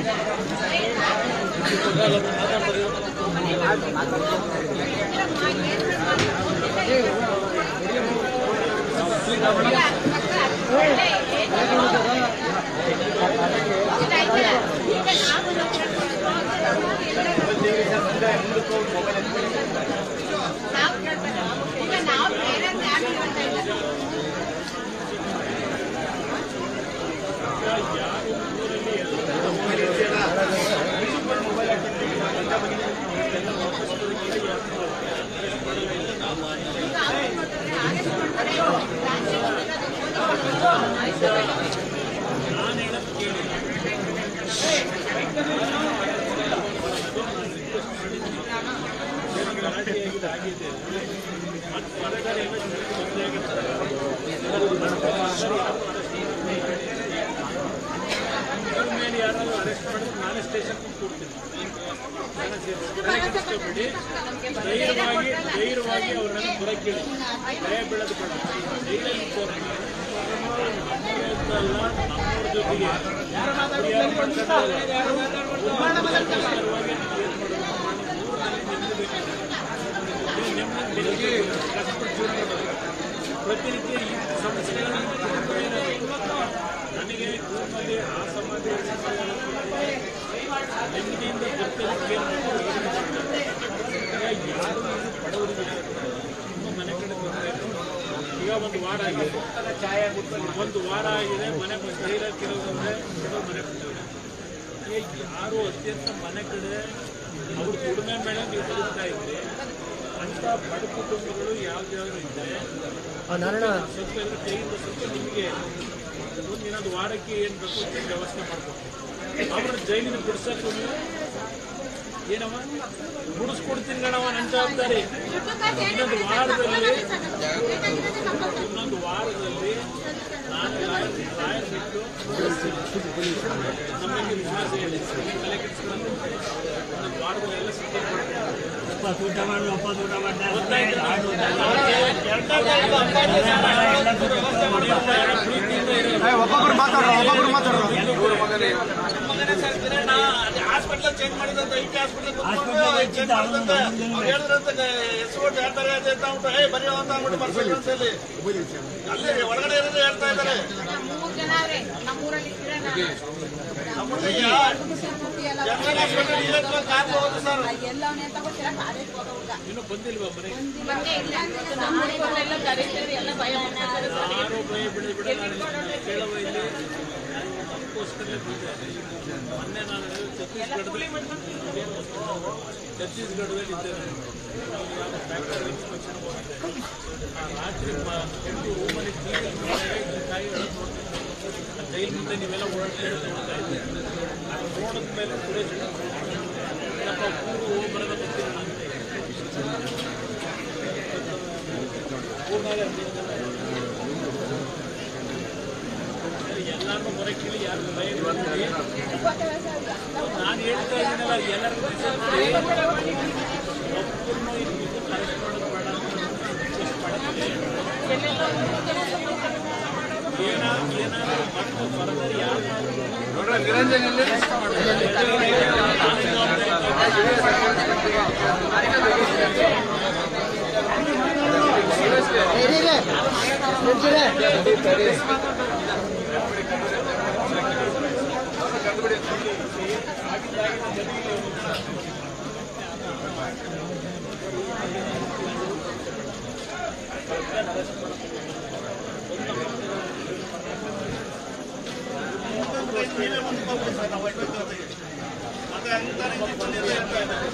ಈಗ ನಾವು ಬೇರೆ ಯಾಕೆ ಹೇಳ್ತಾ ಇಲ್ಲ ಮೇಲೆ ಯಾರಾದ್ರೂ ಅರೆಸ್ಟ್ ಮಾಡಿದ್ರೆ ನಾನೇ ಸ್ಟೇಷನ್ ಕೊಡ್ತೀನಿ ಧೈರ್ಯವಾಗಿ ಧೈರ್ಯವಾಗಿ ಅವ್ರನ್ನ ಹೊರಗೆ ಭಯ ಬೀಳೋದು ಬೇಡ ಜೈಲಲ್ಲಿ ಇದ್ದವ್ರನ್ನ ನಮ್ಮವ್ರದ್ದಲ್ಲ, ನಮ್ಮವ್ರ ಜೊತೆಗೆ ಅವ್ರು ಯಾರು ಮಾಡ್ಕೊಂಡಲ್ಲ. ಉನ್ನತವಾಗಿ ನಾವು ಏನ್ ಮಾಡೋದು? ಊರಲ್ಲಿ ನೆಮ್ಮದಿ ಬೇಕು. ಈ ನೆಮ್ಮದಿ ಬೇಕು. ಕಷ್ಟಪಟ್ಟು ಜೀವನ ಮಾಡೋದು. ಪ್ರತಿನಿತ್ಯ ಈ ಸಮಸ್ಯೆಗಳನ್ನು ನನಗೆ ಊರಿನಲ್ಲಿ ಆ ಸಮಾಜ ಈ ಸಮಾಜ ನೆಮ್ಮದಿಯಿಂದ ಬದುಕೋದಕ್ಕೆ ಏನ್ ಬೇಕು? ಏನ್ ಮಾಡ್ತಾರೆ? ಹಾಗಾಗಿ ಯಾರು ಇದು ಬಡವರಿಗೆ ತುಂಬ ಮನೆ ಕಡೆ ತೊಂದರೆ ಇಲ್ಲ. ಈಗ ಒಂದು ವಾರ ಆಗಿದೆ ಒಂದು ವಾರ ಆಗಿದೆ ಮನೆ ಧೈರ್ಯಕ್ಕಿರೋದಂದ್ರೆ ಬಡವ್ರ ಮನೆ ಬಿಟ್ಟಿದ್ದಾರೆ. ಈಗ ಯಾರು ಅತ್ಯಂತ ಮನೆ ಕಡೆ ಅವ್ರ ದುಡಿಮೆ ಮೇಲೆ ನೀವು ಬದುಕ್ತಾ ಇದ್ರಿ ಅಂತ ಬಡ ಕುಟುಂಬಗಳು ಯಾವ್ದಾದ್ರು ಇದ್ರೆ ಸ್ವಲ್ಪ ಎಲ್ಲ ಕೈಯಿಂದ ಸ್ವಲ್ಪ ನಿಮಗೆ ಮುಂದಿನೊಂದು ವಾರಕ್ಕೆ ಏನ್ ಬೇಕು ಅಂತ ವ್ಯವಸ್ಥೆ ಮಾಡ್ಕೊಡ್ತೀವಿ ಅವ್ರನ್ನ ಜೈಲಿನ ಬಿಡ್ಸಕ್ಕೆ ನೀವು ಏನವ ಬಿಡಿಸ್ಕೊಡ್ತೀನಿ ಕಣವ ನನ್ನ ಜವಾಬ್ದಾರಿ ಇನ್ನೊಂದು ವಾರದಲ್ಲಿ ಇನ್ನೊಂದು ವಾರದಲ್ಲಿ ನಾನು ಲಾಯರ್ ಲಾಯರ್ ಬಿಟ್ಟು ನಮಗೆ ವಿಶ್ವಾಸ ಹೇಳಿ ತಲೆ ಕೆಡಿಸ್ಕೊಂಡು ಇನ್ನೊಂದು ವಾರದಲ್ಲಿ ಎಲ್ಲ ಸಿದ್ಧ ಮಾಡ್ಕೊಂಡು ಪ್ರೀತಿಯಿಂದ ಇರೋದು ಒಬ್ಬೊಬ್ರು ಮಾತಾಡ್ರ ಒಬ್ಬೊಬ್ರು ಮಾತಾಡ್ರ ಹಾಸ್ಪಿಟಲ್ ಚೇಂಜ್ ಮಾಡಿದಂತ ಐಟಿ ಹಾಸ್ಪಿಟಲ್ ಚೇಂಜ್ ಮಾಡಿದಂತ ಹೇಳಿದ್ರಂತ ಹೆಸರು ಹೇಳ್ತಾರೆ ಅದೇ ಅಂತ ಅಂದ್ಬಿಟ್ಟು ಏ ಬರೀ ಅಂತ ಅಂದ್ಬಿಟ್ಟು ಬರ್ಬೇಕು ಅಂತ ಹೇಳಿ ಅಲ್ಲಿ ಒಳಗಡೆ ಇರೋದು ಹೇಳ್ತಾ ಇದ್ದಾರೆ ಮೂರು ಜನ ಅವ್ರೆ ನಮ್ಮೂರಲ್ಲಿ ಇದ್ದೀರ ನಮ್ಮೂರಿಗೆ ಜನರಲ್ ಹಾಸ್ಪಿಟಲ್ ಇಲ್ಲ ಕಾರ್ ಹೋಗುತ್ತೆ ಸರ್ ಎಲ್ಲವನ್ನೇ ತಗೋತೀರ ಕಾಲೇಜ್ ಹೋಗೋ ಹುಡುಗ ಇನ್ನೂ ಬಂದಿಲ್ವಾ ಮನೆಗೆ ಬಂದೇ ಇಲ್ಲ ನಮ್ಮೂರಿಗೆಲ್ಲ ಕರೀತಾರೆ ಎಲ್ಲ ಭಯ ಮಾಡ್ತಾರೆ ಯಾರು ಭಯ ಬಿಡ ಬಿಡ ನಾನು ಕೇಳುವ ಇಲ್ಲಿ ಅದಕ್ಕೋಸ್ಕರಲೇ ಬಂದೆ ಮೊನ್ನೆ ನಾನು ಛತ್ತೀಸ್ಗಢದಲ್ಲಿ ಛತ್ತೀಸ್ಗಢದಲ್ಲಿ ಇದ್ದೇನೆ ನಾವು ಯಾವ ಫ್ಯಾಕ್ಟರಿ ಇನ್ಸ್ಪೆಕ್ಷನ್ ಹೋಗಿದ್ದೆ ಆ ರಾತ್ರಿ ಮ- ಹೆಂಡತಿ ರೂಮಲ್ಲಿ ಟಿವಿ ತಾಯಿ ಹೇಳೋದು ನೋಡ್ತಿದ್ದೆ ಆ ಜೈಲ್ ಮುಂದೆ ನೀವೆಲ್ಲ ಓಡಾಡ್ತಾ ನೋಡ್ತಾ ಇದ್ದೆ ಅದು ನೋಡಿದ ಮೇಲೆ ಸುರೇಶ್ ಏನಪ್ಪ ಊರು ಹೋಗಿ ಬರೋದ ಗೊತ್ತಿಲ್ಲ ಅಂತ ಊರ್ನಾಗೆ ಹದಿನೈದು ಜನ ಎಲ್ಲಾನು ಹೊರ ಕೇಳಿ ಯಾರು ಭಯ ಬೀಳಬೇಡಿ. ನಾನು ಹೇಳ್ತಾ ಇದ್ದೀನಲ್ಲ ಎಲ್ಲರಿಗೂ ಮೆಸೇಜ್ ಮಾಡಿ ಒಬ್ಬರನ್ನು ಇದು ಕರೆಕ್ಟ್ ಮಾಡೋದು ಬೇಡ ಅಂತ ರಿಕ್ವೆಸ್ಟ್ ಮಾಡ್ತೀನಿ ಏನಾದ್ರು ಏನಾದ್ರು ಮತ್ತು ಫರ್ದರ್ ಯಾರು ನೀವೇ ಮುಂದ್ಕೋಗ್ಬಿಡಿ ಸರ್ ನಾವು ಒಟ್ಟು ಮತ್ತೆ ಅಂತಾರೆ ಇಂಜೆಕ್ಷನ್ ಎಲ್ಲ ಹೇಳ್ತಾ ಇದ್ದಾರೆ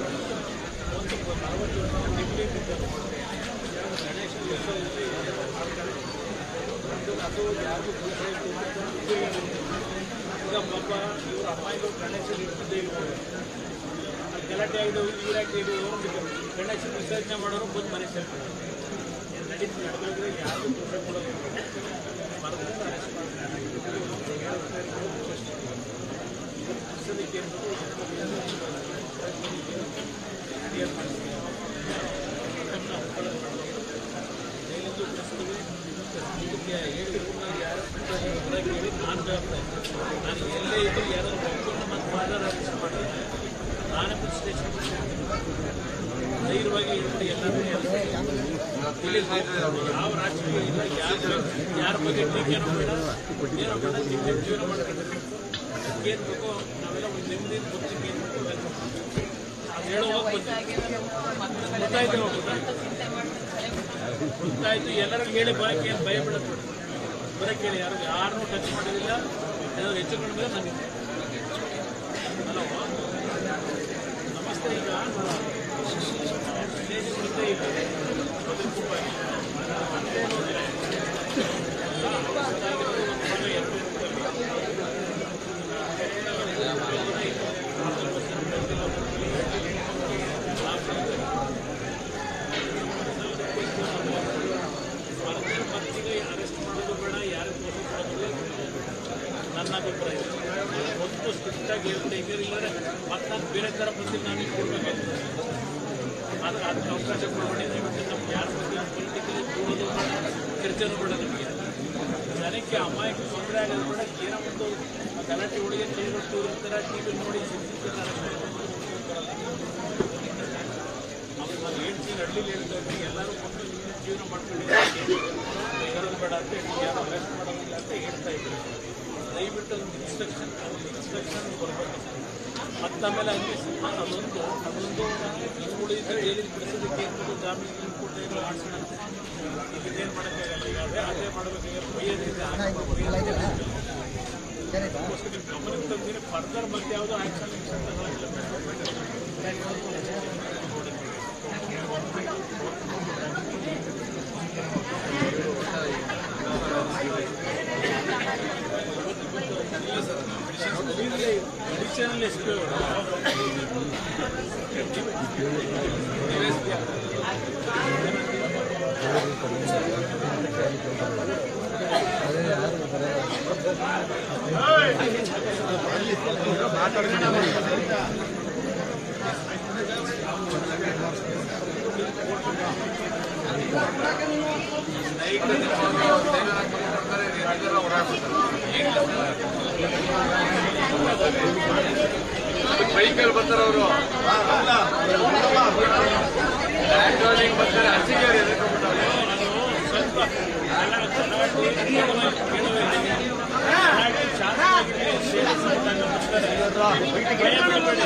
ಈಗ ಪಾಪ ಇವ್ರ ಅಮ್ಮಾಯಿಗಳು ಗಣೇಶನ ಇರ್ತಿದ್ದೆ ಇರ್ಬೋದು ಅಲ್ಲಿ ಗಲಾಟೆ ಆಗಿದ್ದು ಇವ್ರಾಗಿ ಇದು ಗಣೇಶ ವಿಸರ್ಜನೆ ಮಾಡೋರು ಬಂದು ಮನೆ ಸೇರ್ತಾರೆ ನಡೀತು ನಡೆದ್ರೆ ಯಾರು ದೋಷ ಕೊಡೋದು ಮರದಿಂದ ಅರೆಸ್ಟ್ ಸದ್ಯಕ್ಕೆ ಜೈಲಿಂದು ಬಿಡಿಸ್ತೀವಿ ಇದಕ್ಕೆ ಹೇಳಿ ಯಾರು ಹೊರಗೆ ಹೇಳಿ ನಾನು ಜವಾಬ್ದಾರಿ ನಾನು ಎಲ್ಲೇ ಇದ್ರು ಯಾರಾದ್ರೂ ಒಬ್ಬರನ್ನ ಮಾತ್ರ ಯಾರು ಅರೆಸ್ಟ್ ಮಾಡಿ ನಾನೇ ಪೊಲೀಸ್ ಸ್ಟೇಷನ್ ಧೈರ್ಯವಾಗಿ ಹೇಳ್ಬಿಟ್ಟು ಎಲ್ಲರೂ ಯಾವ ರಾಜಕೀಯ ಇಲ್ಲ ಯಾರ ಯಾರ ಬಗ್ಗೆ ಟೀಕೆನೂ ಬೇಡ ಏನೋ ಬೇಡ ನಿಮ್ಗೆ ಜೀವನ ಮಾಡ್ಕೊಂಡಿದ್ದೀವಿ ಏನು ಬೇಕೋ ನಾವೆಲ್ಲ ಒಂದು ನೆಮ್ಮದಿ ಗೊತ್ತಿಗೆ ಏನು ಬೇಕೋ ಅದನ್ನ ಅದು ಹೇಳುವಾಗ ಗೊತ್ತಾಯ್ತು ಗೊತ್ತಾಯ್ತು ಎಲ್ಲರಿಗೂ ಹೇಳಿ ಬರಕ್ಕೆ ಏನು ಭಯ ಬಿಡೋದು ಬರಕ್ಕೆ ಹೇಳಿ ಯಾರು ಯಾರನ್ನೂ ಟಚ್ ಮಾಡೋದಿಲ್ಲ ಏನಾದ್ರು ಹೆಚ್ಚು ಕಡಿಮೆ ನನಗೆ ಹಲೋ ನಮಸ್ತೆ ಈಗ ಸ್ಟೇಜ್ ಮುಂದೆ ಇದೆ ಅದು ತುಂಬ ಅಂತೇನು ಇಲ್ಲ. ಹೊಸದಾಗಿರೋದು ಒಂದು ಮಗ ಎರಡು ಸ್ಪರ್ಧೆ ಮತ್ತಿಗೆ ಅರೆಸ್ಟ್ ಮಾಡೋದು ಬೇಡ ಯಾರಿಗೂ ದೋಷ ಕೊಡೋದು ನನ್ನ ಅಭಿಪ್ರಾಯ ಒಂದು ಸ್ಟ್ರಿಕ್ಟ್ ಆಗಿ ಹೇಳ್ತಾ ಇದ್ದೀರಿ ಇಲ್ಲದ್ರೆ ಮತ್ತೆ ನಾನು ಬೇರೆ ಥರ ಬಂದು ನಾನು ಕೊಡಬೇಕಾಗ್ತದೆ ಆದ್ರೆ ಅದಕ್ಕೆ ಅವಕಾಶ ಕೊಡಬೇಡಿ ದಯವಿಟ್ಟು ನಮ್ಗೆ ಯಾರ ಬಗ್ಗೆ ಪೊಲಿಟಿಕಲಿ ಕೂಡೋದು ಬೇಡ ಚರ್ಚೆನೂ ಬೇಡ ನಮಗೆ ಜನಕ್ಕೆ ಅಮಾಯಕ ತೊಂದರೆ ಆಗೋದು ಬೇಡ ಏನೋ ಒಂದು ಗಲಾಟೆ ಒಳಗೆ ಕೈಗಳು ತೋರಿಸ್ತಾರೆ ಟಿ ವಿ ನೋಡಿ ಸಿಕ್ಕಿರ್ತಾರೆ ಆಮೇಲೆ ನಾನು ಹೇಳ್ತೀನಿ ಹಳ್ಳಿಲಿ ಹೇಳ್ತಾರೆ ಎಲ್ಲರೂ ಬಂದು ನಿಮ್ಮ ಜೀವನ ಮಾಡ್ಕೊಂಡಿದ್ದಾರೆ ಇರೋದು ಬೇಡ ಅಂತ ಹೇಳಿ ಯಾರು ಅರೆಸ್ಟ್ ಮಾಡೋದಿಲ್ಲ ಅಂತ ಹೇಳ್ತಾ ಇದ್ದಾರೆ ದಯವಿಟ್ಟು ಒಂದು ಇನ್ಸ್ಟ್ರಕ್ಷನ್ ಒಂದು ಇನ್ಸ್ಟ್ರಕ್ಷನ್ ಬರಬೇಕು ಮತ್ತೆ ಆಮೇಲೆ ಅಲ್ಲಿ ಅದೊಂದು ಅದೊಂದು ಉಳಿದ ಜೈಲಿಗೆ ಬಿಡಿಸೋದಕ್ಕೆ ಏನು ಜಾಮೀನು ಗೀಮೀನು ಕೊಟ್ಟು ಆಡ್ಸೋಣ ಈಗ ಇದೇನು ಮಾಡೋಕ್ಕಾಗಲ್ಲ ಈಗ ಅದೇ ಅದೇ ಮಾಡಬೇಕಾದ್ರೆ ಬೈಯೋದ್ರಿಂದ ಅದಕ್ಕೋಸ್ಕರ ನೀವು ಗಮನಕ್ಕೆ ತಂದಿರಿ ಫರ್ದರ್ ಮತ್ತೆ ಯಾವುದೋ ಆ್ಯಕ್ಷನ್ ತಗೊಳ್ಳೋದಿಲ್ಲ ಅಡಿಷನಲ್ ಎಸ್ ಪಿ ಬೈಕಲ್ಲಿ ಬರ್ತಾರೆ ಅವರು ಲ್ಯಾಂಡ್ ಬರ್ತಾರೆ ಹಸಿಗೆ ಸ್ವಲ್ಪ ಗಲಾಟೆ ಗಲಾಟೆ ಶಾಂತವಾಗಿ ಸೇರಿಸಿದಾಗ ಬರ್ತಾರೆ. ಭಯ ಬೀಳಬೇಡಿ.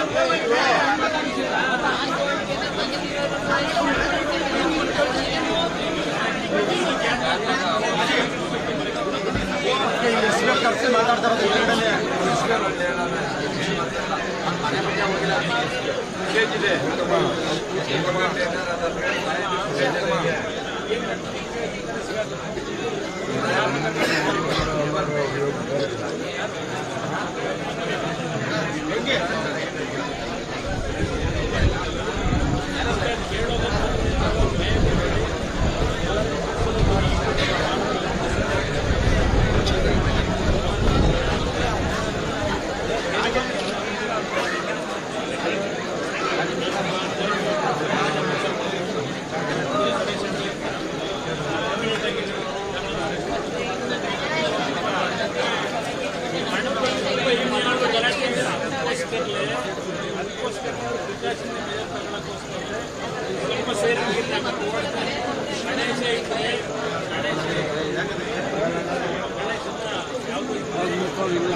ಕರ್ಸಿ ಮಾತಾಡ್ತಾರೆ ಎದುರುಗಡೆನೆ. ಇದೆ ಸ್ವಲ್ಪ ಇನ್ಯಾವುದೋ ಗಲಾಟೆ ಇದೆ. ಅದಕ್ಕೋಸ್ಕರಲೇ ಅದಕ್ಕೋಸ್ಕರ ಪ್ರಿಕಾಷನ್ ತಗೊಳ್ಳೋಕ್ಕೋಸ್ಕರ ಸ್ವಲ್ಪ ಸೇರಿ ಗಣೇಶ ಇದ್ರೆ ಗಣೇಶ ಗಣೇಶನ ಯಾವುದು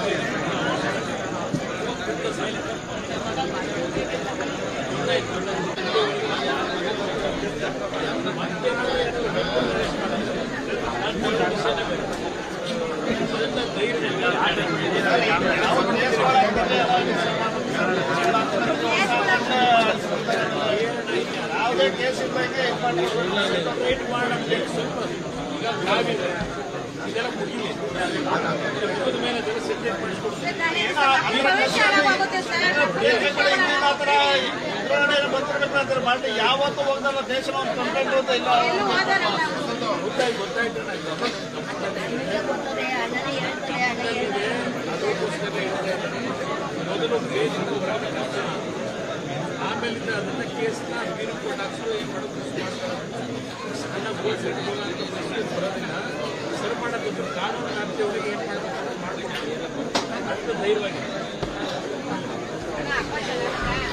ಯಾವುದೇ ಕೇಸ್ ಇದ್ದಂಗೆ ಇದು ಮಾಡ್ತಾರೆ. ವೇಟ್ ಮಾಡೋಕ್ಕೆ ಸ್ವಲ್ಪ ಈಗ ಆಗಿದೆ ಇದೆಲ್ಲ ಮುಗಿಲಿ ಮುಗಿದ ಮೇಲೆ ಅದೆಲ್ಲ ಸೆಟ್ರೇಟ್ ಮಾಡಿಸ್ಕೊಡ್ತೀನಿ ಬೇರೆ ಕಡೆ ಇನ್ನೇನ್ ಆ ಥರ ವಿವರಣೆ ಬಂದಿರ್ಬೇಕಾದ್ರೆ ಮಾಡಿ ಯಾವತ್ತೂ ಹೋಗ್ದಲ್ಲ ದೇಶನ ಒಂದು ಕಂಪ್ಲೇಂಟ್ ಅಂತ ಇಲ್ಲ ಗೊತ್ತಾಯ್ತು ಗೊತ್ತಾಯ್ತು ಮೊದಲು ಬೇಸಿದ್ದು ಆಮೇಲಿಂದ ಅದನ್ನ ಕೇಸ್ನ ಬೀರು ಕೊಟ್ಟು ಹಾಕ್ಸೋದು ಏನು ಮಾಡೋದು ಸಣ್ಣ ಗೋಲ್ಸ್ ಬರೋದಿಲ್ಲ ಸರಿ ಮಾಡೋದು ಕಾನೂನು ವ್ಯಾಪ್ತಿಯೊಳಗೆ ಏನು ಮಾಡಬೇಕು ಮಾಡ್ಬೇಕು ಅಂತ ಧೈರ್ಯವಾಗಿ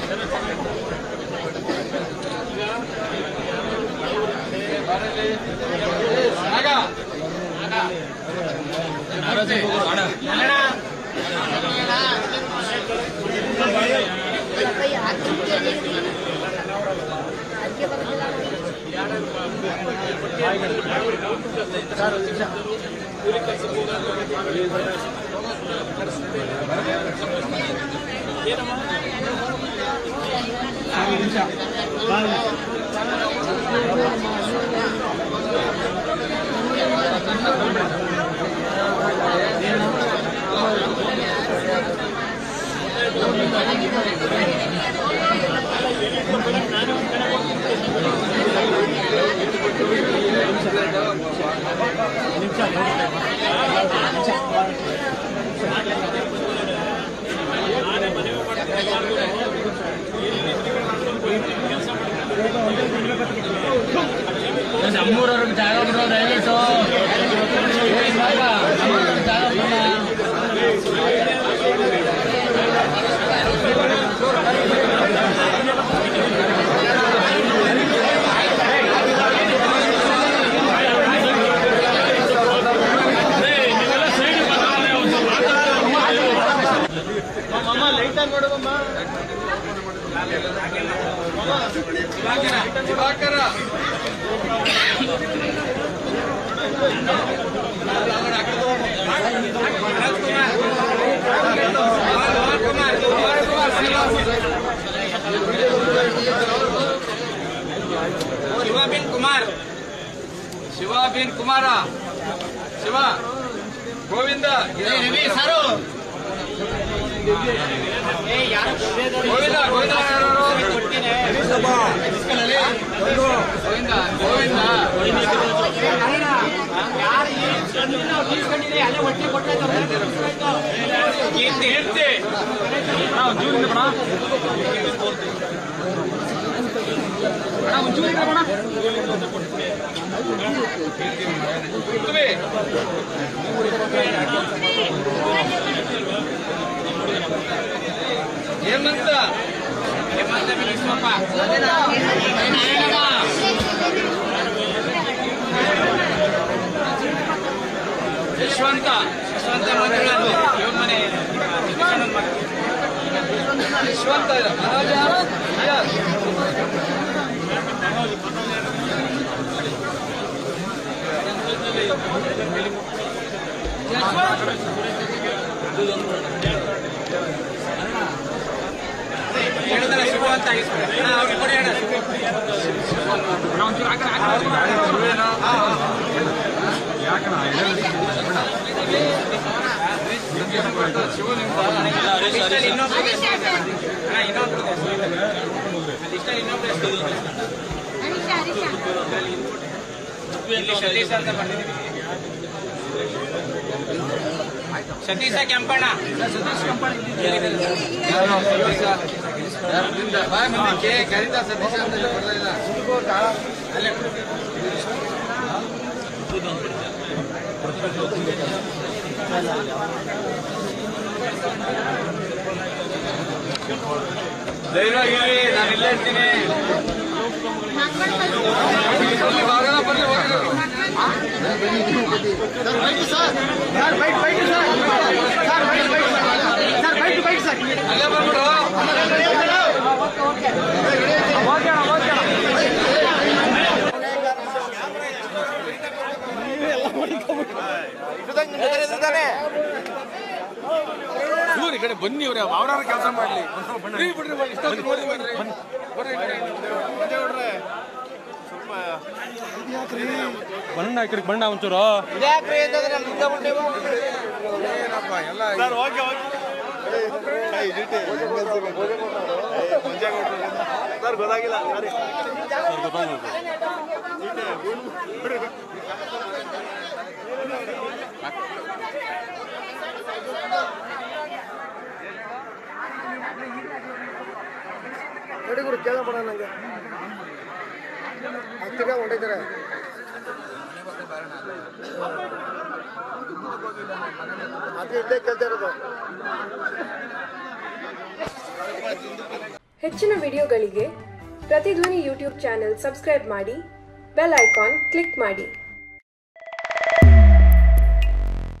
ನಮ್ಮೂರವ್ರಿಗೆ ಜಾಗ ಬಿಡೋ ದಯವಿಟ್ಟು ನಮ್ಮೂರವ್ರಿಗೆ ಜಾಗ ಬಿಡೋಣ ದಿವಾಕರ ಶಿವಾಬಿನ್ ಕುಮಾರ್ ಶಿವಾಬಿನ್ ಕುಮಾರ ಶಿವ ಗೋವಿಂದ ಗೋವಿಂದ ಗೋವಿಂದ ಯಾರು? ಗೋವಿಂದ ಗೋವಿಂದ ಕೀರ್ತಿ ಕೀರ್ತಿ ಪೃಥ್ವಿ ಹೇಮಂತ ಹೇಮಂತ ಬಿಲಿಸ್ವಪ್ಪ ಯಶವಂತ ಯಶವಂತ ಮಂಜುನಾಥ್ ಇವ್ರ ಮನೆ ಯಶವಂತ ಮನೋಜ ಅಯ್ಯರ್. ಹೇಳಿದ್ರೆ ಶಿವ ಅಂತ ಆಗಿಸ್ಬಿಡಿ. ಅಣ್ಣ, ಅವ್ರಿಗೆ ಕೊಡಿ ಅಣ್ಣ. ಶಿವೇನು? ಹಾ, ಹಾ. ಶಿವ ನಿಮ್ದು? ಇಷ್ಟಲ್ಲಿ ಇನ್ನೊಬ್ರಿಗೆ ಎಷ್ಟು ಇದೆ? ಅಣ್ಣ, ಇನ್ನೊಬ್ರಿಗೆ ಎಷ್ಟು ಇದೆ? ಅಲ್ಲಿ ಇಷ್ಟಲ್ಲಿ ಇನ್ನೊಬ್ರು ಎಷ್ಟು ಇದೆ? ಇಲ್ಲಿ ಸತೀಶ ಅಂತ ಬರ್ತಿದ್ದೀವಿ ಸತೀಶ ಕೆಂಪಣ್ಣ ಸತೀಶ್ ಕೆಂಪಣ್ಣ ಬಾಯ್ ಮುಂದಕ್ಕೆ ಕರೀತ ಸತೀಶ ಅಂತ ಬರ್ಲಿಲ್ಲ ಅಲ್ಲೇ ಧೈರ್ಯ ಇರಿ ನಾನು ಇಲ್ಲೇ ಇರ್ತೀನಿ ಬರ್ಲಿ, ಹೊರಗಡೆ ಬರ್ಲಿ, ಹೊರಗಡೆ. ಅಲ್ಲೇ ಬಂದ್ಬಿಡು ಇವ್ರು ಈ ಕಡೆ ಬನ್ನಿ ಇವ್ರೆ ಅವ್ರಾರು ಕೆಲಸ ಮಾಡ್ಲಿ ಬಿಡ್ರಿ ಬಿಡ್ರಿ ಬನ್ನಿ, ಇಷ್ಟೊತ್ತು ನೋಡಿ ಬನ್ರಿ ಬರ್ರಿ ಈ ಕಡೆ. ಬಣ್ಣ ಈ ಕಡೆ ಬಣ್ಣ ಒಂಚೂರು ಸರ್ ಗೊತ್ತಾಗಿಲ್ಲ ಸರಿ ನೋಡಿ ಗುರು ಕೇಳಬೇಡ ನಂಗೆ ಹತ್ತಿರ ಹೊಡಿತಾರೆ ಅದು ಇಲ್ಲೇ ಕೇಳ್ತಾ ಇರೋದು ಹೆಚ್ಚಿನ ವಿಡಿಯೋಗಳಿಗೆ ಪ್ರತಿಧ್ವನಿ ಯೂಟ್ಯೂಬ್ ಚಾನೆಲ್ ಸಬ್ಸ್ಕ್ರೈಬ್ ಮಾಡಿ ಬೆಲ್ ಐಕಾನ್ ಕ್ಲಿಕ್ ಮಾಡಿ